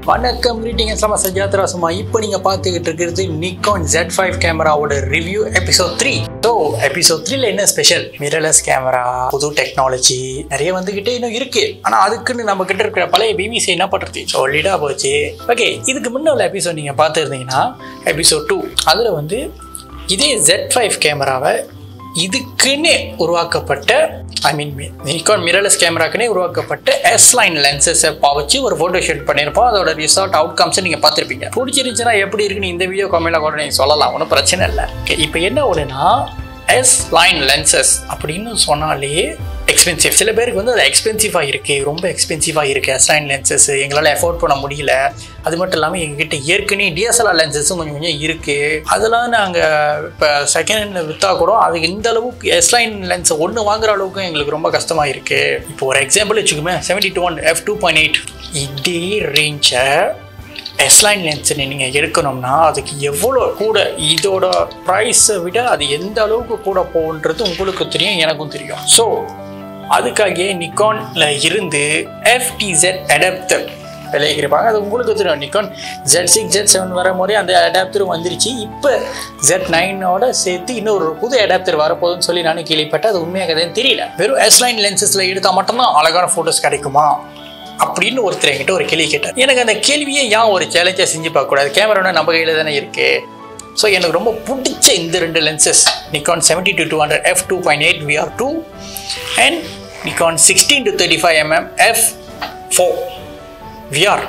வணக்கம் greetings நம்ம சஜாத்ரா சும்மா இப்போ நீங்கள் பார்த்துக்கிட்டு இருக்கிறது நிக்கான் Z5 ஃபைவ் கேமராவோட review episode three so episode த்ரீல என்ன ஸ்பெஷல் மிரர்லெஸ் கேமரா புது டெக்னாலஜி நிறைய வந்துக்கிட்டே இன்னும் இருக்கு ஆனால் அதுக்குன்னு நம்ம கிட்ட இருக்கிற பழைய பிபிசி என்ன பண்ணுறது சொல்லிடா போச்சு ஓகே இதுக்கு முன்ன உள்ள எபிசோட் நீங்கள் பார்த்துருந்தீங்கன்னா எபிசோட் டூ அதில் வந்து இதே Z5 ஃபைவ் கேமராவை இதுக்குன்னே உருவாக்கப்பட்ட ஐ மீன் நிக்கான் மிரர்லெஸ் கேமராக்குன்னே உருவாக்கப்பட்ட எஸ் லைன் லென்சஸை பாவச்சு ஒரு ஃபோட்டோ ஷூட் பண்ணியிருப்போம் அதோட ரிசார்ட் அவுட்கம்ஸை நீங்கள் பார்த்துருப்பீங்க பிடிச்சிருந்துச்சுன்னா எப்படி இருக்குன்னு இந்த வீடியோ கமெண்ட்ல கூட நீங்கள் சொல்லலாம் ஒன்றும் பிரச்சனை இல்லை ஓகே இப்போ என்ன ஒன்றுனா எஸ் லைன் லென்சஸ் அப்படின்னு சொன்னாலே எக்ஸ்பென்சிவ் சில பேருக்கு வந்து அது எக்ஸ்பென்சிவாக இருக்குது ரொம்ப எக்ஸ்பென்சிவாக இருக்குது எஸ் லைன் லென்சஸ் எங்களால் எஃபோர்ட் பண்ண முடியல அது மட்டும் இல்லாமல் எங்ககிட்ட ஏற்கனவே டிஎஸ்எல்ஆர் லென்சஸும் கொஞ்சம் கொஞ்சம் இருக்குது அதெல்லாம் நாங்கள் இப்போ செகண்ட் ஹேண்டில் விற்றா கூட அது இந்த அளவுக்கு எஸ் லைன் லென்ஸ் ஒன்று வாங்குற அளவுக்கு எங்களுக்கு ரொம்ப கஷ்டமாக இருக்குது இப்போ ஒரு எக்ஸாம்பிள் வச்சுக்கோமே seventy two one F two point eight இதே ரேஞ்சை எஸ்லைன் லென்ஸ் நீங்கள் எடுக்கணும்னா அதுக்கு எவ்வளோ கூட இதோட ப்ரைஸை விட அது எந்த அளவுக்கு கூட போகுன்றது உங்களுக்கு தெரியும் எனக்கும் தெரியும் ஸோ அதுக்காக நிக்கான்ல இருந்து எஃப்டிசெட் அடாப்டர் விளைவிக்கிறாங்க அது உங்களுக்கு தெரியும் Nikon Z six Z seven வர முறை அந்த அடாப்டரும் வந்துருச்சு இப்போ ஜெட் நைனோட சேர்த்து இன்னொரு புது அடாப்டர் வரப்போகுதுன்னு சொல்லி நானும் கேள்விப்பட்டேன் அது உண்மையாக கதைன்னு தெரியல வெறும் எஸ்லைன் லென்சஸில் எடுத்தால் மட்டும்தான் அழகான ஃபோட்டோஸ் கிடைக்குமா அப்படின்னு ஒருத்தர் என்கிட்ட ஒரு கேள்வி கேட்டார் எனக்கு அந்த கேள்வியை ஏன் ஒரு சேலஞ்சாக செஞ்சு பார்க்கக்கூடாது கேமரானா நம்ம கையில் தானே இருக்கு ஸோ எனக்கு ரொம்ப பிடிச்ச இந்த ரெண்டு lenses Nikon seventy two two hundred F two point eight VR two and Nikon sixteen to thirty five mm F four VR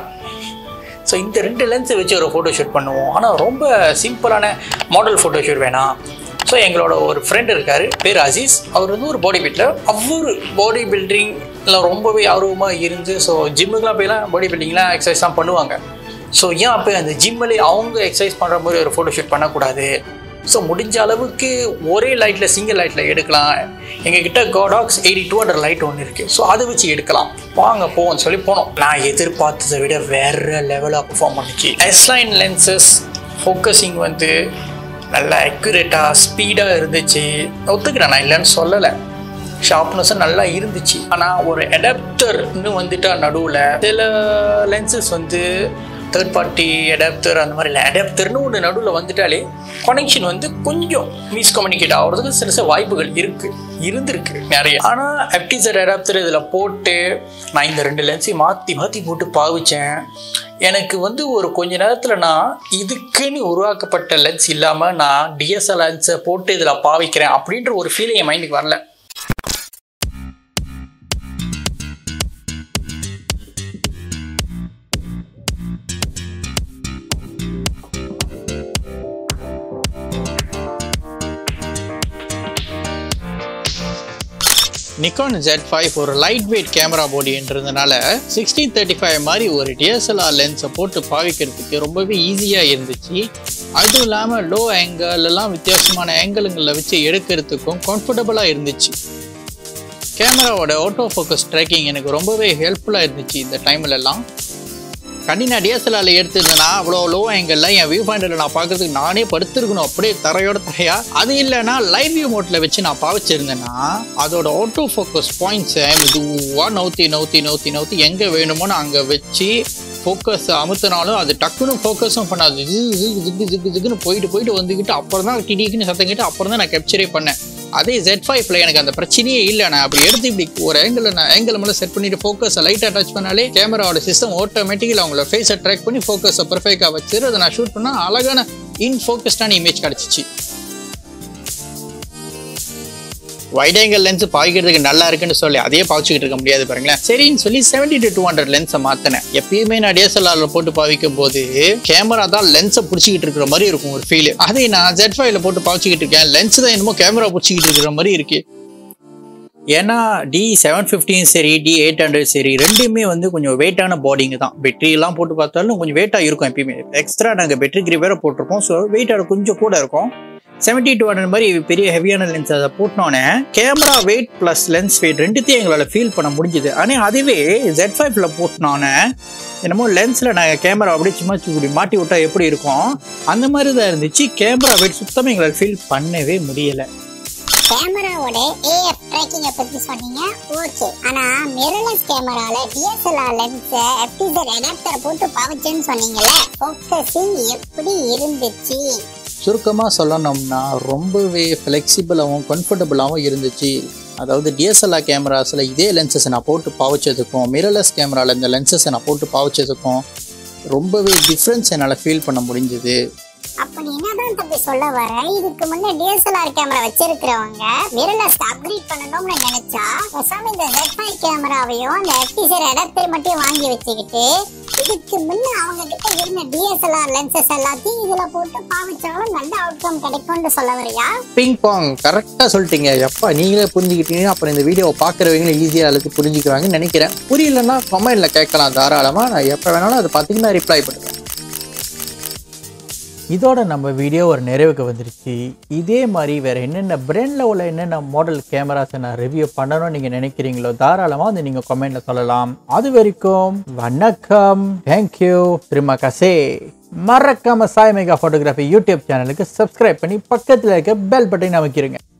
so இந்த ரெண்டு லென்ஸை வச்சு ஒரு ஃபோட்டோ ஷூட் பண்ணுவோம் ஆனால் ரொம்ப சிம்பிளான மாடல் ஃபோட்டோ ஷூட் வேணாம் ஸோ எங்களோட ஒரு ஃப்ரெண்ட் இருக்கார் பேர் அசீஸ் அவர் வந்து ஒரு பாடி பில்டர் அவர் பாடி பில்டிங்கில் ரொம்பவே ஆர்வமாக இருந்து ஸோ ஜிம்முக்கெலாம் போயெல்லாம் பாடி பில்டிங்லாம் எக்ஸசைஸ்லாம் பண்ணுவாங்க ஸோ ஏன் அப்போ அந்த ஜிம்மில் அவங்க எக்ஸசைஸ் பண்ணுற மாதிரி ஒரு ஃபோட்டோ ஷூட் பண்ணக்கூடாது ஸோ முடிஞ்ச அளவுக்கு ஒரே லைட்டில் சிங்கிள் லைட்டில் எடுக்கலாம் எங்ககிட்ட Godox eighty two hundred light ஒன்று இருக்குது ஸோ அதை வச்சு எடுக்கலாம் வாங்க போவோம்னு சொல்லி போனோம் நான் எதிர்பார்த்ததை விட வேறு லெவலாக பெர்ஃபார்ம் பண்ணிச்சு எஸ்லைன் லென்சஸ் ஃபோக்கஸிங் வந்து நல்லா அக்யூரேட்டாக ஸ்பீடாக இருந்துச்சு ஒத்துக்கிறேன் நான் இல்லைன்னு சொல்லலை ஷார்ப்னஸும் நல்லா இருந்துச்சு ஆனால் ஒரு அடாப்டர்னு வந்துட்டா நடுவில் சில லென்சஸ் வந்து தேர்ட் பார்ட்டி அடாப்டர் அந்த மாதிரி இல்லை அடாப்டர்னு ஒன்று நடுவில் வந்துட்டாலே கனெக்ஷன் வந்து கொஞ்சம் மிஸ்கம்யூனிகேட் ஆகிறதுக்கு சில சில வாய்ப்புகள் இருக்குது இருந்திருக்கு நிறைய ஆனால் எப்டிசர் அடாப்டர் இதில் போட்டு நான் இந்த ரெண்டு லென்ஸையும் மாற்றி மாற்றி போட்டு பாவிச்சேன் எனக்கு வந்து ஒரு கொஞ்ச நேரத்தில் நான் இதுக்குன்னு உருவாக்கப்பட்ட லென்ஸ் இல்லாமல் நான் டிஎஸ்எல் லென்ஸை போட்டு இதில் பாவிக்கிறேன் அப்படின்ற ஒரு ஃபீலிங் என் மைண்டுக்கு வரல நிக்கான் ஜெட் ஃபைவ் ஒரு லைட் வெயிட் கேமரா பாடின்றதுனால சிக்ஸ்டீன் தேர்ட்டி ஃபைவ் மாதிரி ஒரு டிஎஸ்எல்ஆர் லென்ஸை போட்டு பாவிக்கிறதுக்கு ரொம்பவே ஈஸியாக இருந்துச்சு அதுவும் இல்லாமல் லோ ஆங்கிள் எல்லாம் வித்தியாசமான ஆங்கிளுங்களில் வச்சு எடுக்கிறதுக்கும் கம்ஃபர்டபுளாக இருந்துச்சு கேமராவோட ஆட்டோ ஃபோக்கஸ் ட்ராக்கிங் எனக்கு ரொம்பவே ஹெல்ப்ஃபுல்லாக இருந்துச்சு இந்த டைம்லலாம் கண்டி நான் டிஎஸ்எல்ஆரில் எடுத்திருந்தேன்னா அவ்வளோ லோ ஆங்கிளில் என் வியூ பாயிண்டில் நான் பார்க்கறதுக்கு நானே படுத்திருக்கணும் அப்படியே தரையோட தரையா அது இல்லைன்னா லைவ் வியூ மோட்டில் வச்சு நான் பாவிச்சிருந்தேன்னா அதோட ஆட்டோ ஃபோக்கஸ் பாயிண்ட்ஸை மெதுவாக நவுத்தி நவுத்தி நவுத்தி நவுத்தி எங்கே வேணுமோ நான் அங்கே வச்சு ஃபோக்கஸ் அமுத்தினாலும் அது டக்குன்னு ஃபோக்கஸும் பண்ணாது ஜிகு ஜிகு ஜிகு ஜிகு ஜிகுன்னு போயிட்டு போயிட்டு வந்துக்கிட்டு அப்புறம் தான் டிடிக்குன்னு சத்தம் கேட்டு அப்புறம் தான் நான் கேப்சரே பண்ணேன் அதே ஜெட் ஃபைவ்ல எனக்கு அந்த பிரச்சனையே இல்லை நான் அப்படி எடுத்து இப்படி ஒரு ஆங்கிள் நான் ஆங்கிள் மேலே செட் பண்ணிட்டு ஃபோக்கஸை லைட்டாக டச் பண்ணாலே கேமராவோட சிஸ்டம் ஆட்டோமேட்டிக்கலி அவங்கள ஃபேஸை ட்ராக் பண்ணி ஃபோக்கஸை பர்ஃபெக்டாக வச்சுரு அதை நான் ஷூட் பண்ணால் அழகான இன் ஃபோக்கஸ்டான இமேஜ் கிடச்சிச்சு வைட் ஆங்கிள் லென்ஸ் பாய்க்கிறதுக்கு நல்லா இருக்குன்னு சொல்லி அதே பாய்ச்சிக்கிட்டு இருக்க முடியாது பாருங்களேன் சரின்னு சொல்லி செவன்டி டு டூ ஹண்ட்ரட் லென்ஸை மாத்தினேன் எப்பயுமே நான் டிஎஸ்எல்ஆர்ல போட்டு பாவிக்கும் போது கேமரா தான் லென்ஸை பிடிச்சிக்கிட்டு இருக்கிற மாதிரி இருக்கும் ஒரு ஃபீல் அதே நான் ஜெட் ஃபைவ்ல போட்டு பாய்ச்சிக்கிட்டு இருக்கேன் லென்ஸ் தான் என்னமோ கேமரா பிடிச்சிக்கிட்டு இருக்கிற மாதிரி இருக்கு ஏன்னா டி செவன் ஃபிஃப்டின் சரி டி எயிட் ஹண்ட்ரட் சரி ரெண்டுமே வந்து கொஞ்சம் வெயிட்டான பாடிங்க தான் பேட்டரியெல்லாம் போட்டு பார்த்தாலும் கொஞ்சம் வெயிட்டாக இருக்கும் எப்பயுமே எக்ஸ்ட்ரா நாங்கள் பேட்டரி கிரிப் வேற போட்டிருப்போம் ஸோ வெயிட்டாக கொஞ்சம் கூட இருக்கும் செவன்டி டூ ஹண்ட்ரட் மாதிரி பெரிய ஹெவியான லென்ஸ் அதை போட்டோன்னே camera weight plus lens weight ரெண்டுத்தையும் எங்களால் ஃபீல் பண்ண முடிஞ்சுது ஆனால் அதுவே ஜெட் ஃபைவ்ல போட்டோன்னே என்னமோ லென்ஸில் நாங்கள் கேமரா அப்படியே சும்மா இப்படி மாட்டி விட்டா எப்படி இருக்கும் அந்த மாதிரி தான் இருந்துச்சு கேமரா வெயிட் சுத்தமாக எங்களால் ஃபீல் பண்ணவே முடியலை கேமராவோட ஏஎஃப் ட்ராக்கிங்க பத்தி சொன்னீங்க ஓகே ஆனா மிரர்லெஸ் கேமரால டிஎஸ்எல்ஆர் லென்ஸ் எஃப்டிசர் அடாப்டர் போட்டு பாவச்சேன்னு சொன்னீங்கல்ல ஃபோக்கஸிங் எப்படி இருந்துச்சு சுருக்கமாக சொல்லணும்னா ரொம்பவே ஃப்ளெக்சிபிளாகவும் கம்ஃபர்டபுளாகவும் இருந்துச்சு அதாவது டிஎஸ்எல்ஆர் கேமராஸில் இதே லென்சஸை நான் போட்டு பாவச்சதுக்கும் மிரர்லெஸ் கேமராவில் இந்த லென்சஸை நான் போட்டு பாவச்சதுக்கும் ரொம்பவே டிஃப்ரென்ஸ் என்னால் ஃபீல் பண்ண முடிஞ்சுது அப்ப நீ என்னதான் தம்பி சொல்ல வர இதுக்கு முன்ன டிஎஸ்எல்ஆர் கேமரா வச்சிருக்கிறவங்க மிரர்லெஸ் அப்கிரேட் பண்ணணும்னு நினைச்சா பேசாம இந்த Z5 கேமராவையும் அந்த எஃப்டிசர் அடாப்டர் மட்டும் வாங்கி வச்சுக்கிட்டு இதுக்கு முன்ன அவங்க கிட்ட இருந்த டிஎஸ்எல்ஆர் லென்சஸ் எல்லாத்தையும் இதுல போட்டு பாவிச்சாலும் நல்ல அவுட்கம் கிடைக்கும்னு சொல்ல வரியா பிங் பாங் கரெக்டாக சொல்லிட்டீங்க எப்பா நீங்களே புரிஞ்சுக்கிட்டீங்க அப்புறம் இந்த வீடியோவை பார்க்குறவங்களும் ஈஸியாக அதுக்கு புரிஞ்சுக்குவாங்கன்னு நினைக்கிறேன் புரியலன்னா கமெண்ட்டில் கேட்கலாம் தாராளமாக நான் எப்போ வேணாலும் அதை பார்த்தீங்கன்னா ரிப்ளை பண்ணுவேன் இதோட நம்ம வீடியோ ஒரு நிறைவுக்கு வந்துருச்சு இதே மாதிரி வேற என்னென்ன பிராண்டில் உள்ள என்னென்ன மாடல் கேமராஸை நான் ரிவ்யூ பண்ணணும்னு நீங்கள் நினைக்கிறீங்களோ தாராளமாக வந்து நீங்கள் கமெண்ட்ல சொல்லலாம் அது வரைக்கும் வணக்கம் தேங்க்யூ திரும்ப கசே மறக்காம சாய் மெகா ஃபோட்டோகிராஃபி யூடியூப் சேனலுக்கு சப்ஸ்கிரைப் பண்ணி பக்கத்தில் இருக்க பெல் பட்டனை அமைக்கிறீங்க